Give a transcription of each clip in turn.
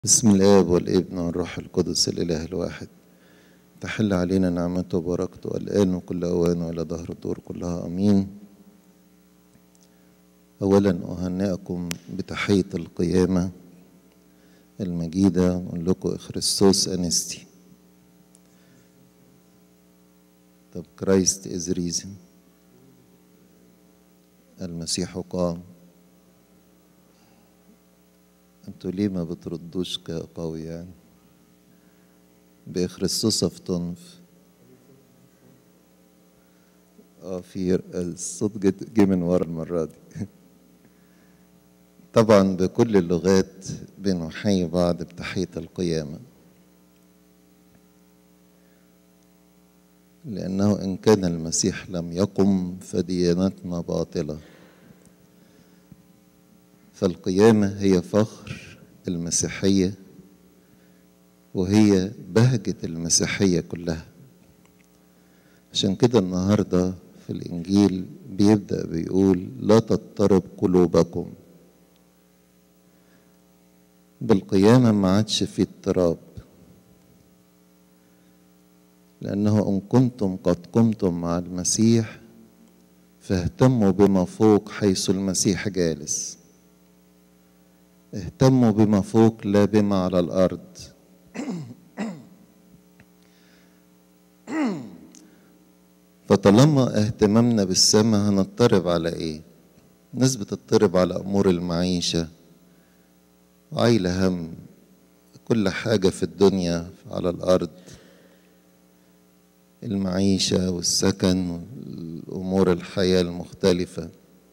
بسم الآب والابن والروح القدس الإله الواحد تحل علينا نعمته وبركته الآن وكل أوان وإلى دهر الدور كلها أمين أولا أهنئكم بتحية القيامة المجيدة نقول لكم خريستوس أنستي طب كرايست إز ريزن المسيح قام انتوا ليه ما بتردوش قوي يعني بخريستوس افتنف اه في الصوت جه من ورا المرة دي طبعا بكل اللغات بنحيي بعض بتحية القيامة لأنه إن كان المسيح لم يقم فديانتنا باطلة فالقيامة هي فخر المسيحية وهي بهجة المسيحية كلها عشان كده النهاردة في الإنجيل بيبدأ بيقول لا تضطرب قلوبكم بالقيامة ما عادش في اضطراب لأنه إن كنتم قد قمتم مع المسيح فاهتموا بما فوق حيث المسيح جالس اهتموا بما فوق لا بما على الارض فطالما اهتمامنا بالسماء هنضطرب على ايه الناس بتضطرب على امور المعيشه وعايله هم كل حاجه في الدنيا على الارض المعيشه والسكن والامور الحياه المختلفه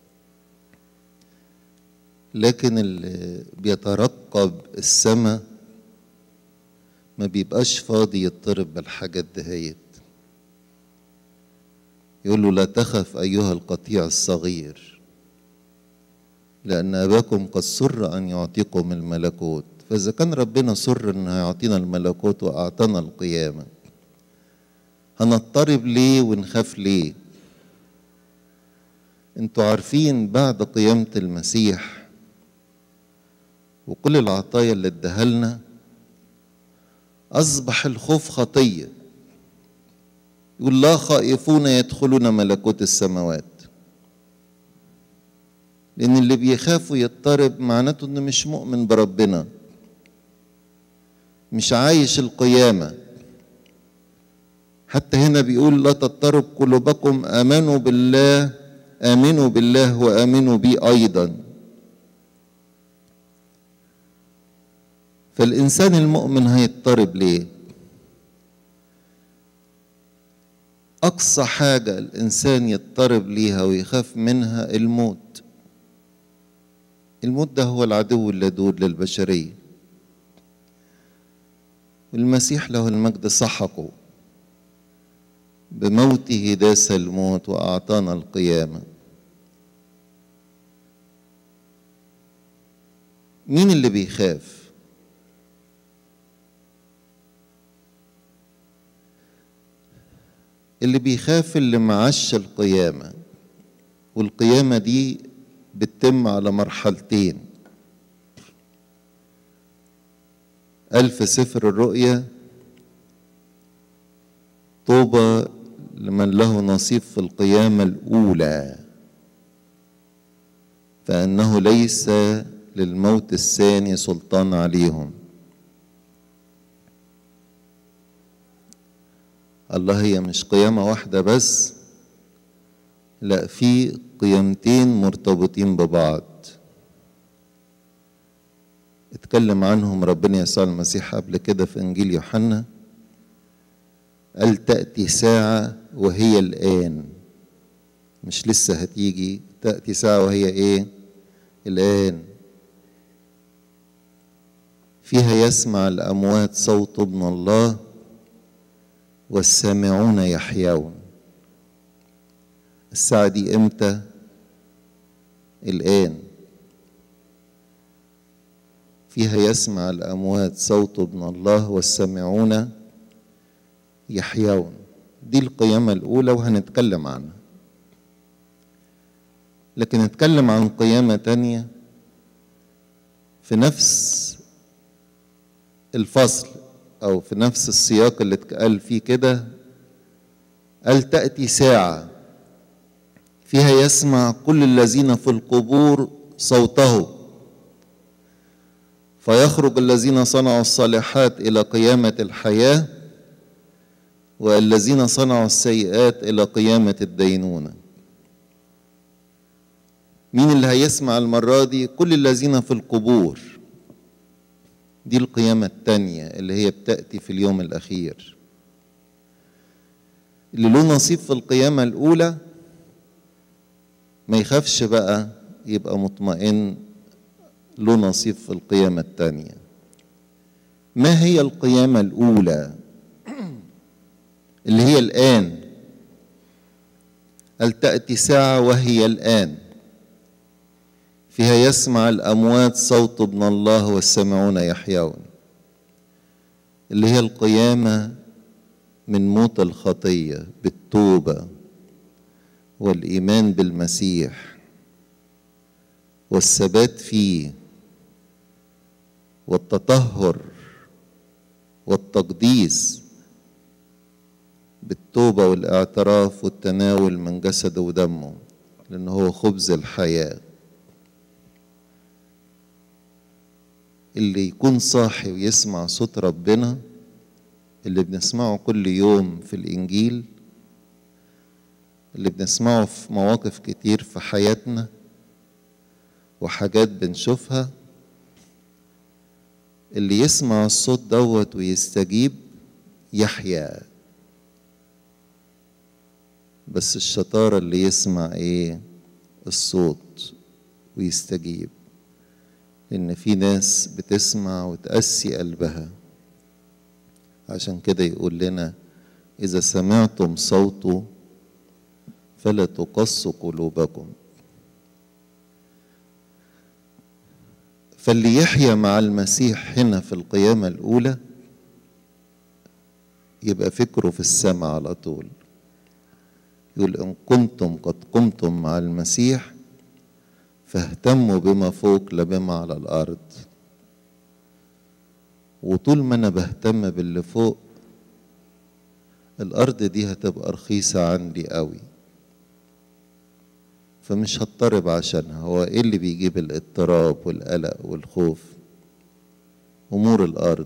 لكن اللي بيترقب السماء ما بيبقاش فاضي يضطرب بالحاجات دهيت يقول له لا تخف أيها القطيع الصغير لأن أباكم قد سر أن يعطيكم الملكوت فإذا كان ربنا سر أن يعطينا الملكوت وأعطانا القيامة هنضطرب ليه ونخاف ليه انتوا عارفين بعد قيامة المسيح وكل العطايا اللي اداها لنا اصبح الخوف خطيه يقول لا خائفون يدخلون ملكوت السماوات لان اللي بيخاف ويضطرب معناته انه مش مؤمن بربنا مش عايش القيامه حتى هنا بيقول لا تضطرب قلوبكم امنوا بالله امنوا بالله وامنوا بي ايضا فالإنسان المؤمن هيضطرب ليه؟ أقصى حاجة الإنسان يضطرب ليها ويخاف منها الموت الموت ده هو العدو اللدود للبشرية والمسيح له المجد سحقه بموته داس الموت وأعطانا القيامة مين اللي بيخاف؟ اللي بيخاف اللي معاش القيامة والقيامة دي بتتم على مرحلتين ألف سفر الرؤيا طوبى لمن له نصيب في القيامة الأولى فأنه ليس للموت الثاني سلطان عليهم الله هي مش قيامة واحدة بس لا في قيامتين مرتبطين ببعض اتكلم عنهم ربنا يسوع المسيح قبل كده في انجيل يوحنا قال تأتي ساعة وهي الآن مش لسه هتيجي تأتي ساعة وهي ايه الآن فيها يسمع الأموات صوت ابن الله والسامعون يحيون الساعة دي امتى الآن فيها يسمع الأموات صوت ابن الله والسامعون يحيون دي القيامة الأولى وهنتكلم عنها لكن نتكلم عن قيامة تانية في نفس الفصل أو في نفس السياق اللي اتقال فيه كده قال تأتي ساعة فيها يسمع كل الذين في القبور صوته فيخرج الذين صنعوا الصالحات إلى قيامة الحياة والذين صنعوا السيئات إلى قيامة الدينونة مين اللي هيسمع المرة دي كل الذين في القبور دي القيامة التانية اللي هي بتأتي في اليوم الأخير اللي له نصيب في القيامة الأولى ما يخافش بقى يبقى مطمئن له نصيب في القيامة التانية ما هي القيامة الأولى اللي هي الآن هل تأتي ساعة وهي الآن فيها يسمع الأموات صوت ابن الله والسامعون يحيون اللي هي القيامة من موت الخطية بالتوبة والإيمان بالمسيح والثبات فيه والتطهر والتقديس بالتوبة والاعتراف والتناول من جسده ودمه لأنه هو خبز الحياة اللي يكون صاحي ويسمع صوت ربنا اللي بنسمعه كل يوم في الإنجيل اللي بنسمعه في مواقف كتير في حياتنا وحاجات بنشوفها اللي يسمع الصوت دوت ويستجيب يحيا بس الشطارة اللي يسمع ايه الصوت ويستجيب لأن في ناس بتسمع وتأسي قلبها عشان كده يقول لنا إذا سمعتم صوته فلا تقص قلوبكم فاللي يحيا مع المسيح هنا في القيامة الأولى يبقى فكره في السماء على طول يقول إن كنتم قد قمتم مع المسيح فاهتموا بما فوق لا بما على الأرض وطول ما أنا بهتم باللي فوق الأرض دي هتبقى رخيصة عندي قوي فمش هضطرب عشانها هو ايه اللي بيجيب الاضطراب والقلق والخوف امور الارض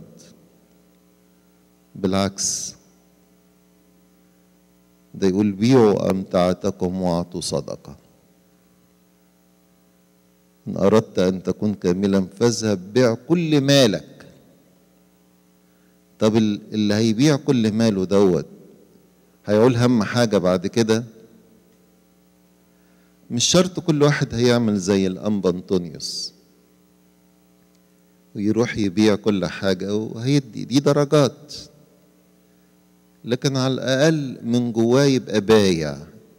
بالعكس ده يقول بيعوا امتعتكم واعطوا صدقه ان اردت ان تكون كاملا فاذهب بيع كل مالك طب اللي هيبيع كل ماله دوت هيقول هم حاجه بعد كده مش شرط كل واحد هيعمل زي الأنبا أنطونيوس ويروح يبيع كل حاجة وهيدي دي درجات لكن على الأقل من جواه يبقى بايع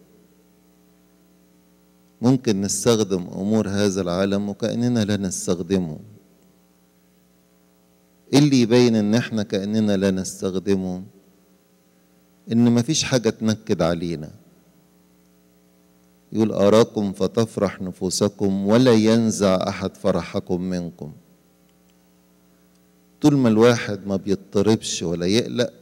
ممكن نستخدم أمور هذا العالم وكأننا لا نستخدمه اللي يبين إن إحنا كأننا لا نستخدمه إن مفيش حاجة تنكد علينا يقول أراكم فتفرح نفوسكم ولا ينزع أحد فرحكم منكم طول ما الواحد ما بيضطربش ولا يقلق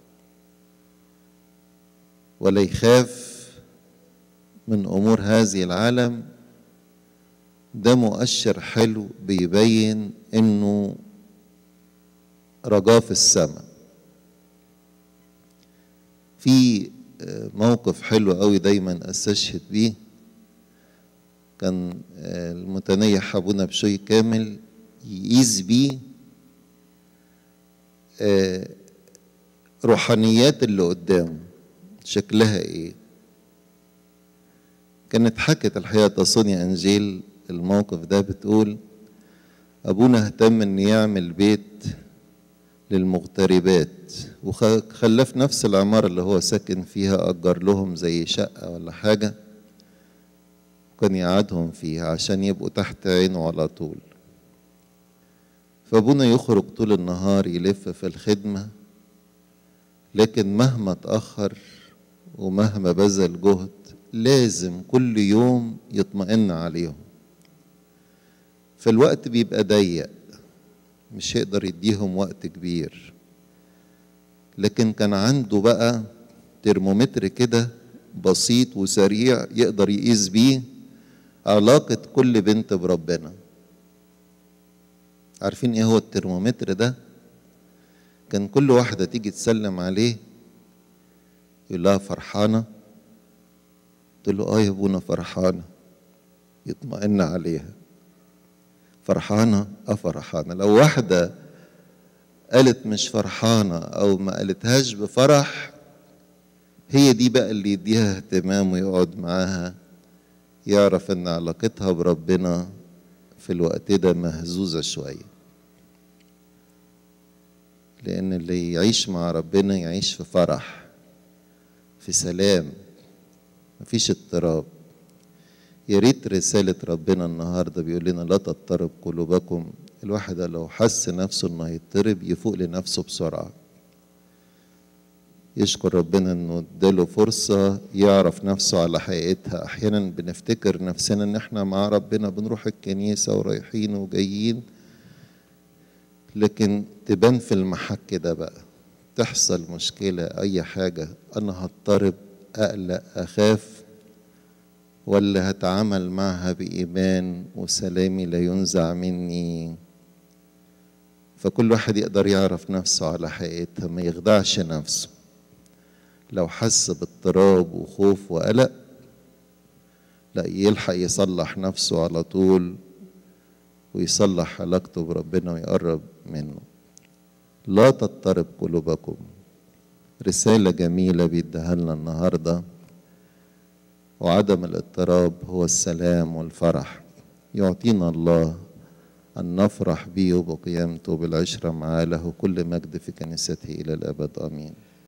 ولا يخاف من أمور هذه العالم ده مؤشر حلو بيبين إنه رجاه في السماء في موقف حلو قوي دايما استشهد بيه كان المتنيح ابونا بشوي كامل يقيس بيه روحانيات اللي قدامه شكلها ايه كانت حكت الحقيقة صونيا انجيل الموقف ده بتقول ابونا اهتم ان يعمل بيت للمغتربات وخلاه في نفس العمارة اللي هو ساكن فيها أجر لهم زي شقة ولا حاجة كان يقعدهم فيها عشان يبقوا تحت عينه على طول فابونا يخرج طول النهار يلف في الخدمة لكن مهما اتأخر ومهما بذل جهد لازم كل يوم يطمئن عليهم فالوقت بيبقى ضيق مش هيقدر يديهم وقت كبير لكن كان عنده بقى ترمومتر كده بسيط وسريع يقدر يقيس بيه علاقة كل بنت بربنا عارفين ايه هو الترمومتر ده كان كل واحدة تيجي تسلم عليه يقول لها فرحانة تقول له اه يا ابونا فرحانة يطمئن عليها فرحانة اه فرحانة لو واحدة قالت مش فرحانة أو ما قالتهاش بفرح هي دي بقى اللي يديها اهتمام ويقعد معاها يعرف ان علاقتها بربنا في الوقت ده مهزوزة شوية لأن اللي يعيش مع ربنا يعيش في فرح في سلام مفيش اضطراب يا ريت رسالة ربنا النهاردة بيقول لنا لا تضطرب قلوبكم الواحد لو حس نفسه انه هيضطرب يفوق لنفسه بسرعة يشكر ربنا انه اداله فرصة يعرف نفسه على حقيقتها احيانا بنفتكر نفسنا ان احنا مع ربنا بنروح الكنيسة ورايحين وجايين لكن تبان في المحك ده بقى تحصل مشكلة اي حاجة انا هضطرب اقلق اخاف ولا هتعامل معها بإيمان وسلامي لا ينزع مني فكل واحد يقدر يعرف نفسه على حقيقتها ما يخدعش نفسه لو حس باضطراب وخوف وقلق لا يلحق يصلح نفسه على طول ويصلح علاقته بربنا ويقرب منه لا تضطرب قلوبكم رسالة جميلة بيديها لنا النهارده وعدم الاضطراب هو السلام والفرح يعطينا الله أن نفرح به وبقيامته بالعشرة معاه له كل مجد في كنيسته إلى الأبد آمين